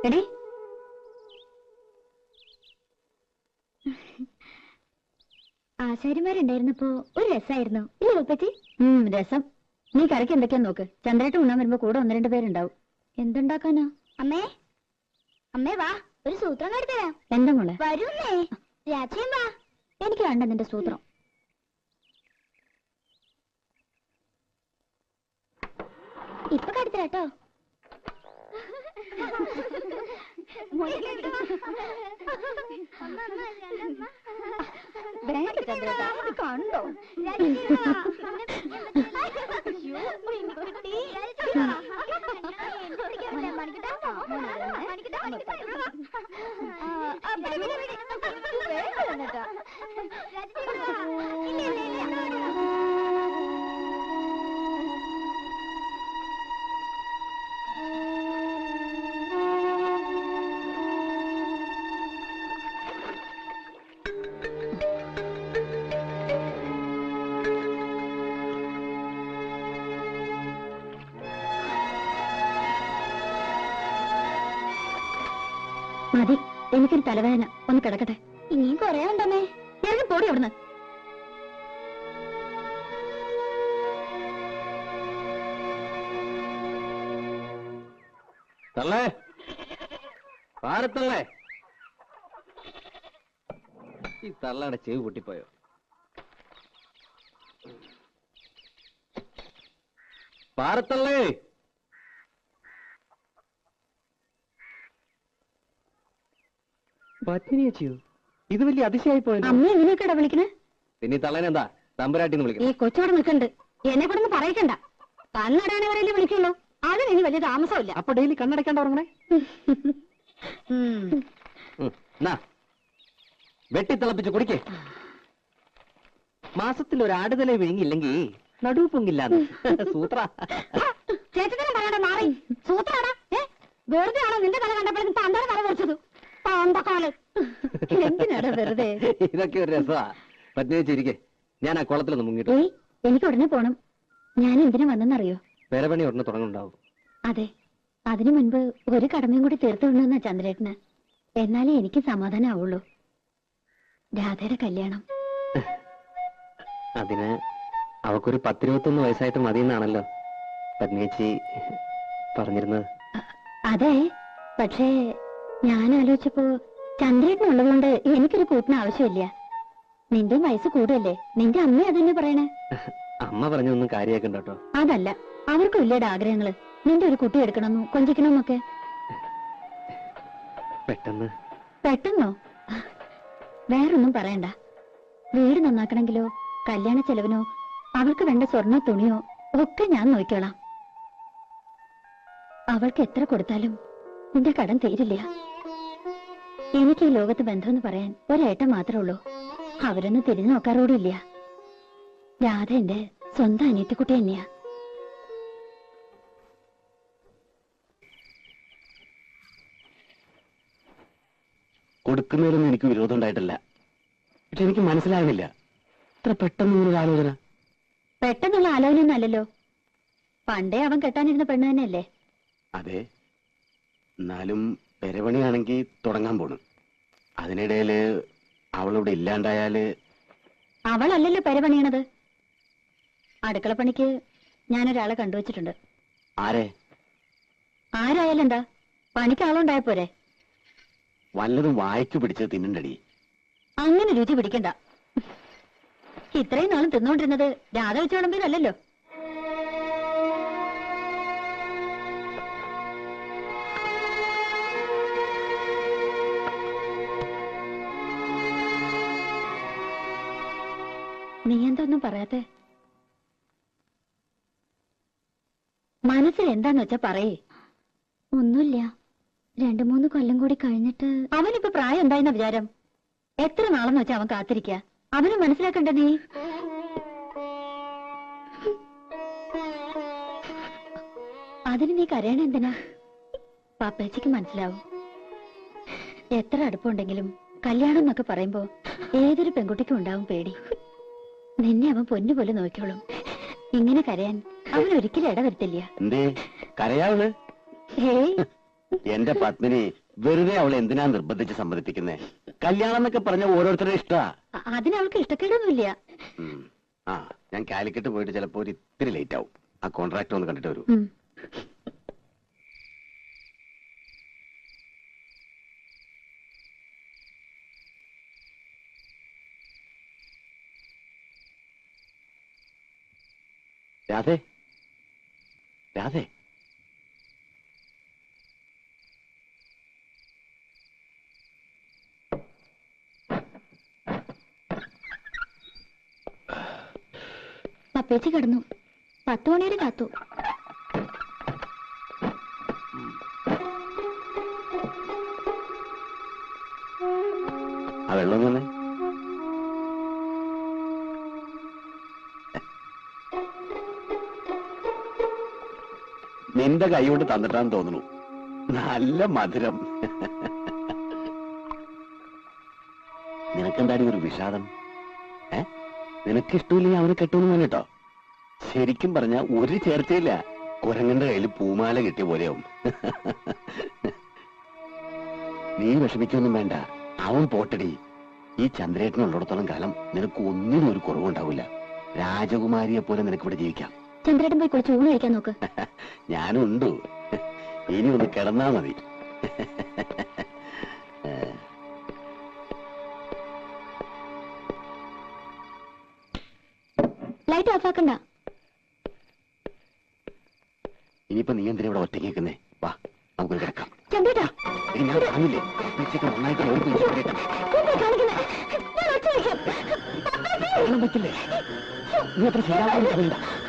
എടി ആശാരിമാരുണ്ടായിരുന്നപ്പോ ഒരു രസായിരുന്നു ഇല്ല ഉപ്പച്ചി രസം നീ കറിക്ക് എന്തൊക്കെയാ നോക്ക് ചന്ദ്രേട്ട് ഉണ്ണാൻ വരുമ്പോ കൂടെ ഒന്ന് രണ്ട് പേരുണ്ടാവും എന്തുണ്ടാക്കാനാ അമ്മേ അമ്മേ വാ ഒരു സൂത്രം കാട്ടിത്തരാം എന്താ മോളെ വരൂന്നേ രാത്രിയും വാ എനിക്ക് വേണ്ട നിന്റെ സൂത്രം ഇപ്പൊ കാട്ടിത്തരാട്ടോ വേണ്ട ചന്ദ്രേട്ടാ ഇത് കണ്ടോ മതി എനിക്കൊരു തലവേദന ഒന്ന് കിടക്കട്ടെ ഇനിയും കൊറേ ഉണ്ടമ്മേ ഇറങ്ങി പോടി അവിടുന്ന് തള്ളേ പാരത്തള്ളേ ഈ തള്ളയുടെ ചെവി പൊട്ടിപ്പോയോ പാരത്തള്ളേ പത്നിയച്ചിയോ ഇത് വലിയ അതിശയായി പോയല്ലോ അമ്മ എങ്ങനെയൊക്കെയാ വിളിക്കണേ പിന്നെ ഈ തള്ളേനെന്താ തമ്പുരാട്ടിന്ന് ഈ വിളിക്കണം കൊച്ചോടെ നിൽക്കണ്ട് എന്നെ കൂടെ പറയക്കണ്ട കണ്ണടാനെ വരെയല്ലേ വിളിക്കുള്ളൂ അതിന് ഇനി വലിയ താമസമില്ല അപ്പൊ ഡെയിലി കണ്ണടക്കാണ്ട് ഉറങ്ങണേ ഉം. ഉം, എന്നാ വെട്ടി തിളപ്പിച്ച് കുടിക്കേ മാസത്തിൽ ഒരു ആടുതല വിഴുങ്ങില്ലെങ്കിൽ നടുവ് പൊങ്ങില്ലാന്ന് സൂത്ര ചേട്ടത്തിനെ പറയണ്ട മാറി സൂത്രാടാ ഏ വെറുതെ ആണോ നിന്റെ തല കണ്ടപ്പോഴേക്കും തന്തയുടെ തല കുറച്ചത് പാന്തക്കാല് എന്തിനാടാ വെറുതെ ഇതൊക്കെ ഒരു രസമാ പത്നിച്ചിരിക്കെ ഞാൻ ആ കുളത്തിലൊന്ന് മുങ്ങിട്ടു ഏയ് എനിക്ക് ഉടനെ പോണം ഞാൻ എന്തിനു വന്നെന്നറിയോ പേരപണി ഉടനെ തുടങ്ങുന്നുണ്ടാവും അതെ അതിനു മുൻപ് ഒരു കടമയും കൂടി തീർത്തു വിടണമെന്നാ ചന്ദ്രേട്ടന് എന്നാലേ എനിക്ക് സമാധാനം ആവുള്ളൂ രാധയുടെ കല്യാണം അതിന് അവക്കൊരു പത്തിരുപത്തൊന്ന് വയസ്സായിട്ട് മതിയെന്നാണല്ലോ പത്നിയേച്ചി പറഞ്ഞിരുന്നത് അതെ പക്ഷേ ഞാൻ ആലോചിച്ചപ്പോ ചന്ദ്രേട്ടനുള്ളതുകൊണ്ട് എനിക്കൊരു കൂട്ടിന് ആവശ്യമില്ല നിന്റെ വയസ്സ് കൂടുതല്ലേ നിന്റെ അമ്മ അതന്നെ പറയണേ അമ്മ പറഞ്ഞൊന്നും കാര്യമാക്കണ്ട കേട്ടോ അതല്ല അവർക്കും ഇല്ലേടെ ആഗ്രഹങ്ങള് നിന്റെ ഒരു കുട്ടി എടുക്കണമെന്നും കൊഞ്ചിക്കണമെന്നൊക്കെ പെട്ടെന്ന് പെട്ടെന്നോ വേറൊന്നും പറയണ്ട വീട് നന്നാക്കണമെങ്കിലോ കല്യാണ ചെലവിനോ അവൾക്ക് വേണ്ട സ്വർണ്ണ തുണിയോ ഒക്കെ ഞാൻ നോക്കിക്കോളാം അവൾക്ക് എത്ര കൊടുത്താലും നിന്റെ കടം തീരില്ല എനിക്ക് ഈ ലോകത്ത് ബന്ധമെന്ന് പറയാൻ ഒരേട്ടം മാത്രമേ ഉള്ളൂ അവരൊന്നും തിരിഞ്ഞു നോക്കാറോടില്ല രാധ എന്റെ സ്വന്തം അനിയത്തിക്കുട്ടി തന്നെയാ കൊടുക്കുന്നതിലൊന്നും എനിക്ക് വിരോധം ഉണ്ടായിട്ടില്ല പക്ഷെ എനിക്ക് മനസ്സിലാകുന്നില്ല ഇത്ര പെട്ടെന്ന് ഇങ്ങനൊരു ആലോചന പെട്ടെന്നുള്ള ആലോചനയൊന്നും അല്ലല്ലോ പണ്ടേ അവൻ കെട്ടാനിരുന്ന പെണ്ണ് തന്നെയല്ലേ അതെ എന്നാലും പെരപണിയാണെങ്കിൽ തുടങ്ങാൻ പോണു അതിനിടയില് അവളിവിടെ ഇല്ലാണ്ടായാല് അവളല്ലല്ലോ പെരപണിയണത് അടുക്കളപ്പണിക്ക് ഞാനൊരാളെ കണ്ടുവച്ചിട്ടുണ്ട് ആരെ ആരായാലും എന്താ പണിക്ക് ആളുണ്ടായ പോരെ വല്ലതും വായിക്ക് പിടിച്ച് തിന്നണ്ടടി അങ്ങനെ രുചി പിടിക്കണ്ട ഇത്രയും നാളും തിന്നോണ്ടിരുന്നത് രാധ വെച്ച് വിളമ്പിയതല്ലല്ലോ നീ എന്തൊന്നും പറയാത്തെ മനസ്സിൽ എന്താന്ന് വെച്ചാ പറയേ ഒന്നുമില്ല രണ്ടു മൂന്ന് കൊല്ലം കൂടി കഴിഞ്ഞിട്ട് അവനിപ്പോ പ്രായം എന്തായെന്ന വിചാരം എത്ര നാളെന്ന് വെച്ചാ അവൻ കാത്തിരിക്ക അവന് മനസ്സിലാക്കണ്ട നീ അതിന് നീ കരയണ എന്തിനാ പാപ്പേച്ചിക്ക് മനസ്സിലാവും എത്ര അടുപ്പമുണ്ടെങ്കിലും കല്യാണം എന്നൊക്കെ പറയുമ്പോ ഏതൊരു പെൺകുട്ടിക്കും ഉണ്ടാവും പേടി നിന്നെ അവൻ പൊന്നുപോലെ നോക്കിയോളും ഇങ്ങനെ കരയാൻ അവൻ ഒരിക്കലും ഇടവരുത്തില്ല എന്തേ കരയാവള് ഹേയ് എന്റെ പത്മിനി വെറുതെ അവളെ എന്തിനാ നിർബന്ധിച്ച് സമ്മതിപ്പിക്കുന്നേ കല്യാണം എന്നൊക്കെ പറഞ്ഞ ഓരോരുത്തരുടെ ഇഷ്ടാ അ- അതിന് അവൾക്ക് ഇഷ്ടക്കേടൊന്നുമില്ല ഉം. ആ ഞാൻ കാലിക്കറ്റ് പോയിട്ട് ചിലപ്പോ ഒരു ഇത്തിരി ലേറ്റ് ആവും ആ കോൺട്രാക്ട് ഒന്ന് കണ്ടിട്ട് വരൂ ഉം. രാധേ രാധേ പപ്പേച്ചി കിടന്നു പത്ത് മണിവരെ കാത്തു ആ വെള്ളം തന്നെ നിന്റെ കൈ കൊണ്ട് തന്നിട്ടാന്ന് തോന്നുന്നു നല്ല മധുരം നിനക്കെന്താടി ഒരു വിഷാദം ഏ നിനക്ക് ഇഷ്ടമില്ലെങ്കിൽ അവനെ കെട്ടുമെന്ന് പറഞ്ഞിട്ടോ ശരിക്കും പറഞ്ഞ ഒരു ചേർച്ചയില്ല കുരങ്ങന്റെ കയ്യിൽ പൂമാല കിട്ടിയ പോലെയാവും നീ വിഷമിക്കൊന്നും വേണ്ട അവൻ പോട്ടടി ഈ ചന്ദ്രേട്ടനുള്ളിടത്തോളം കാലം നിനക്ക് ഒന്നിനും ഒരു കുറവുണ്ടാവില്ല രാജകുമാരിയെ പോലെ നിനക്ക് ഇവിടെ ജീവിക്കാം ചന്ദ്രേട്ടൻ പോയി കുളിച്ച് ഊണ് കഴിക്കാൻ നോക്ക് ഞാനും ഉണ്ട് ഇനി ഒന്ന് കിടന്നാ മതി ലൈറ്റ് ഓഫ് ആക്കണ്ട ഇനിയിപ്പോ നീ എന്തിനാ ഇവിടെ ഒറ്റയ്ക്ക് നിൽക്കുന്നേ വാ നമുക്ക് കിടക്കാം ചന്ദ്രേട്ടാ എടി, ഞാൻ പറഞ്ഞില്ലേ ഉച്ചയ്ക്ക് നന്നായിട്ട് ഓർമ്മ ചന്ദ്രേട്ടൻ എന്താ കാണിക്കുന്നെ? ഞാൻ ഒച്ച വയ്ക്കാം. കാണാൻ പറ്റില്ലേ നീ അത്ര ശരിയാവാൻ വേണ്ട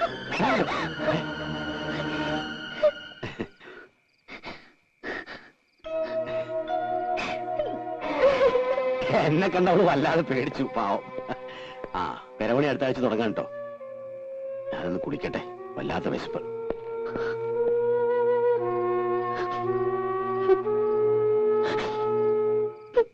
എന്നെ കണ്ട അവള് വല്ലാതെ പേടിച്ചു പാവം ആ പെരവണി അടുത്ത ആഴ്ച തുടങ്ങാൻ കേട്ടോ ഞാനൊന്ന് കുടിക്കട്ടെ വല്ലാത്ത വിശപ്പ്